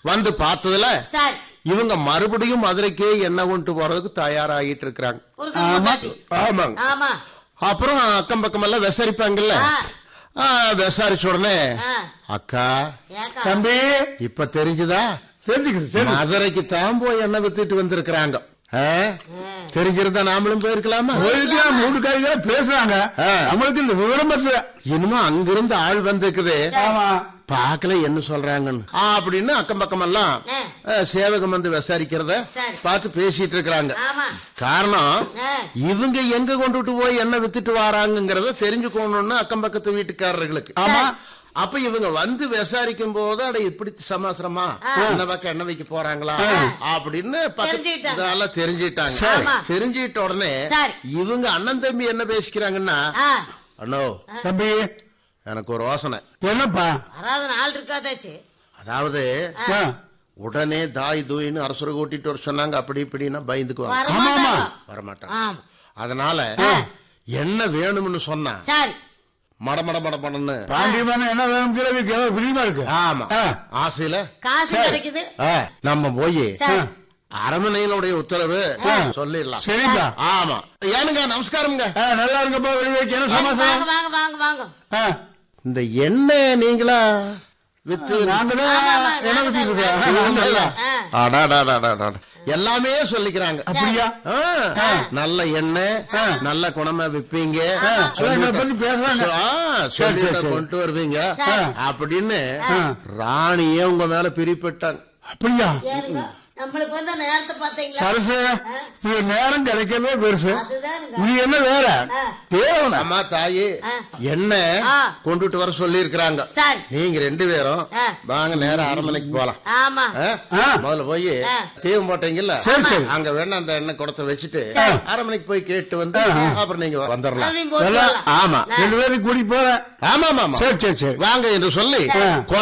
வந்து பார்த்ததுல சரி இவங்க மறுபடியும் மதுரைக்கே எண்ணெய் கொண்டு போறதுக்கு தயாராகிட்டு இருக்கிறாங்க ஒரு கம்பாட்டி ஆமாங்க ஆமா அப்புறம் அக்கம் பக்கம் எல்லாம் விசாரிப்பாங்கல்ல ஆ. ஆ, விசாரிச்ச உடனே ஆ. அக்கா ஏக்கா தம்பி இப்ப தெரிஞ்சுதா தெரிஞ்சுக்குது சரி மதுரைக்கு தான் போய் எண்ணெய் வித்துட்டு வந்திருக்கிறாங்க ஆ? தெரிஞ்சிருந்தா நாமளும் போயிருக்கலாமா போயிருக்கலாம் மூணு காய்களா பேசுறாங்க ஆ. நம்மளுக்கு இந்த விவரம் பத்தல இனிமே அங்கிருந்து ஆள் வந்திருக்குது ஆமா பார்க்கல என்ன சொல்றாங்கன்னு ஆ, அப்படின்னு அக்கம் பக்கம் எல்லாம் ஆ. ஆ, சேவகம் வந்து விசாரிக்கிறத சரி. பார்த்து பேசிட்டு இருக்கிறாங்க ஆமா காரணம் ஆ. இவங்க எங்க கொண்டுட்டு போய் என்ன வித்துட்டு வராங்கிறத தெரிஞ்சுக்கணும்னு அக்கம் பக்கத்து வீட்டுக்காரர்களுக்கு ஆமா. அப்ப இவங்க வந்து விசாரிக்கும் போது அட இப்படி சமாசிரமா என்ன பக்கம் என்ன வைக்க போறாங்களா அப்படின்னு பக்கத்து தெரிஞ்சுக்கிட்டாங்க. இதெல்லாம் தெரிஞ்சுக்கிட்டாங்க சரி. ஆமா. தெரிஞ்சுக்கிட்ட உடனே சரி. இவங்க அண்ணன் தம்பி என்ன பேசிக்கிறாங்கன்னா ஆ அண்ணோ தம்பி எனக்கு ஒரு யோசனை என்னப்பா வராத நாள் இருக்காதாச்சு அதாவது ஆ. உடனே தாய் தூயின்னு அரசரை கூட்டிட்டு வர சொன்னாங்க அப்படி இப்படின்னா பயந்துக்குவாங்க வர ஆமா, ஆமா. மாட்டாங்க வரமாட்டாங்க ஆமா அதனால என்ன வேணும்னு சொன்னா சரி மட மட மட மடன்னு பாண்டியமான என்ன வேணும் கிழவி கிழவி பிரியமா இருக்கு ஆமா ஆ. ஆசையில காசு கிடைக்குது ஆ, நம்ம போய் சரி அரமனையினுடைய உத்தரவு சொல்லிடலாம் சரிப்பா ஆமா ஏனுங்க நமஸ்காரம்ங்க ஆ, நல்லா இருக்கப்பா வெளியே வைக்க என்ன வாங்க சமாசாரம் வாங்க வாங்க வாங்க ஆ. இந்த எண்ணெய் நீங்களா வித்து நாங்க தான் ஆமா, ஆமா, என்ன நாங்க வச்சுட்டு தான். இருக்கோம் இல்ல. ஆ. அடாடாடாடாடா. எல்லாமே சொல்லிக்கிறாங்க அப்படியா ஆ, நல்ல எண்ணெய் நல்ல குணமா விப்பீங்க அதான் எங்களை பத்தி பேசுறாங்க ஆ, சரி, சரி, சொல்லிட்டு சரி. கொண்டு வருவீங்க சரி. அப்படின்னு ராணியே உங்க மேல பிரிப்பட்டாங்க அப்படியா ஏனுங்க, நம்மளுக்கு வந்து நேரத்தை பாத்தீங்களா சரசு இது நேரம் கிடைக்கிறதே பெருசு அதுதானுங்க நீ என்ன வேற ஆ. தேவன அம்மா தாயி ஆ. எண்ணெய் ஆ. கொண்டுட்டு வர சொல்லி இருக்கிறாங்க சரி நீங்க ரெண்டு பேரும் ஆ. வாங்க நேரம் அரண்மனைக்கு போலாம் ஆமா ஆ? ஆ. முதல்ல போய் ஆ. தீவம் போட்டீங்கல்ல சரி, சரி. அங்க வேணா அந்த எண்ணெய் குடத்தை வச்சுட்டு சரி. அரண்மனைக்கு போய் கேட்டு வந்து அப்புறம் நீங்க வந்துடலாம் மறுபடியும் போட்டு எல்லாம் வரலாம். ஆமா ரெண்டு பேரும் கூட்டி போறேன் ஆமா ஆமா சரி சரி சரி வாங்க என்று சொல்லி ஆ.